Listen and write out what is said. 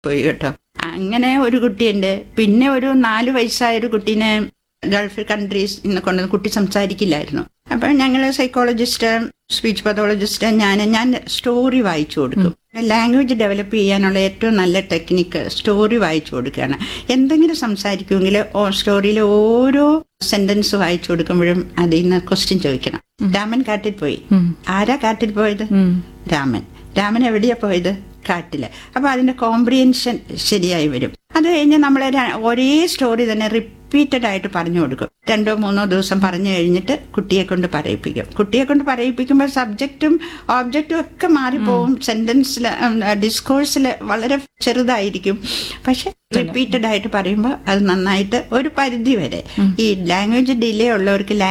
പോയി കേട്ടോ അങ്ങനെ ഒരു കുട്ടിയുണ്ട് പിന്നെ ഒരു നാല് വയസ്സായ ഒരു കുട്ടീനെ ഗൾഫ് കൺട്രീസ് ഇന്ന് കൊണ്ട് കുട്ടി സംസാരിക്കില്ലായിരുന്നു അപ്പൊ ഞങ്ങൾ സൈക്കോളജിസ്റ്റ് സ്പീച്ച് പതോളജിസ്റ്റ് ഞാൻ ഞാൻ സ്റ്റോറി വായിച്ചു കൊടുക്കും ലാംഗ്വേജ് ഡെവലപ്പ് ചെയ്യാനുള്ള ഏറ്റവും നല്ല ടെക്നിക്ക് സ്റ്റോറി വായിച്ചു കൊടുക്കുകയാണ് എന്തെങ്കിലും സംസാരിക്കുമെങ്കിൽ ഓ സ്റ്റോറിയിലെ ഓരോ സെന്റൻസ് വായിച്ചു കൊടുക്കുമ്പോഴും അതിൽ നിന്ന് ക്വസ്റ്റ്യൻ ചോദിക്കണം രാമൻ കാട്ടിൽ പോയി ആരാ കാട്ടിൽ പോയത് രാമൻ രാമൻ എവിടെയാ പോയത് കാട്ടില് അപ്പൊ അതിന്റെ കോംപ്രിയൻഷൻ ശരിയായി വരും അത് കഴിഞ്ഞ് നമ്മൾ ഒരേ സ്റ്റോറി തന്നെ റിപ്പീറ്റഡ് ആയിട്ട് പറഞ്ഞു കൊടുക്കും രണ്ടോ മൂന്നോ ദിവസം പറഞ്ഞു കഴിഞ്ഞിട്ട് കുട്ടിയെ കൊണ്ട് പറയിപ്പിക്കും കുട്ടിയെ കൊണ്ട് പറയിപ്പിക്കുമ്പോൾ സബ്ജക്റ്റും ഓബ്ജക്റ്റും ഒക്കെ മാറിപ്പോവും സെന്റൻസിൽ ഡിസ്കോഴ്സിൽ വളരെ ചെറുതായിരിക്കും പക്ഷെ റിപ്പീറ്റഡ് ആയിട്ട് പറയുമ്പോൾ അത് നന്നായിട്ട് ഒരു പരിധി വരെ ഈ ലാംഗ്വേജ് ഡിലേ ഉള്ളവർക്ക്